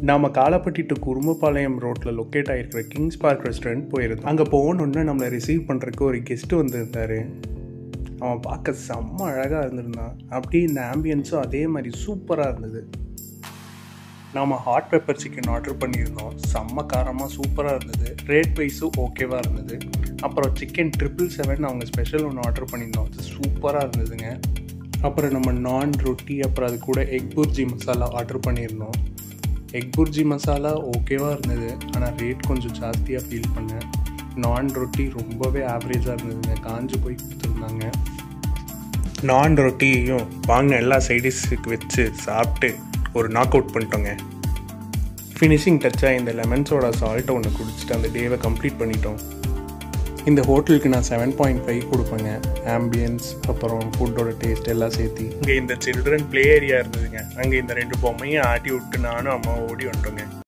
நாம காலப்பட்டி டு குருமபாளையம் ரோட்டில் லொக்கேட் ஆகிருக்கிற கிங்ஸ் பார்க் ரெஸ்டாரண்ட் போயிருந்தோம் அங்கே போகணுன்னு நம்மளை ரிசீவ் பண்ணுறதுக்கு ஒரு கெஸ்ட்டு வந்திருந்தாரு அவன் பார்க்க செம்ம அழகாக இருந்திருந்தான் அப்படியே இந்த ஆம்பியன்ஸும் அதே மாதிரி சூப்பராக இருந்தது நாம் ஹாட் பெப்பர் சிக்கன் ஆர்டர் பண்ணியிருந்தோம் செம்ம காரமாக சூப்பராக இருந்தது ரேட் வைஸும் ஓகேவாக இருந்தது அப்புறம் சிக்கன் ட்ரிபிள் செவன் அவங்க ஸ்பெஷல் ஒன்று ஆர்டர் பண்ணியிருந்தோம் அது சூப்பராக இருந்ததுங்க அப்புறம் நம்ம நான் ரொட்டி அப்புறம் அது கூட எக் புர்ஜி மசாலா ஆர்டர் பண்ணியிருந்தோம் எக் புர்ஜி மசாலா ஓகேவாக இருந்தது ஆனால் ரேட் கொஞ்சம் ஜாஸ்தியாக ஃபீல் பண்ணேன் நான் ரொட்டி ரொம்பவே ஆவரேஜாக இருந்ததுங்க காஞ்சு போய் கொடுத்துருந்தாங்க நான் ரொட்டியையும் வாங்கின எல்லா சைடிஸுக்கு வச்சு சாப்பிட்டு ஒரு நாக் அவுட் பண்ணிட்டோங்க ஃபினிஷிங் டச்சாக இந்த லெமன் சோடா சால்ட்டை ஒன்று குடிச்சிட்டு அந்த டேவை கம்ப்ளீட் பண்ணிட்டோம் இந்த ஹோட்டலுக்கு நான் செவன் பாயிண்ட் ஃபைவ் கொடுப்பேங்க ஆம்பியன்ஸ் அப்புறம் ஃபுட்டோட டேஸ்ட் எல்லாம் சேர்த்து இங்கே இந்த சில்ட்ரன் ப்ளே ஏரியா இருந்ததுங்க அங்கே இந்த ரெண்டு பொம்மையும் ஆட்டி விட்டு நானும் அம்மா ஓடி வந்துட்டோங்க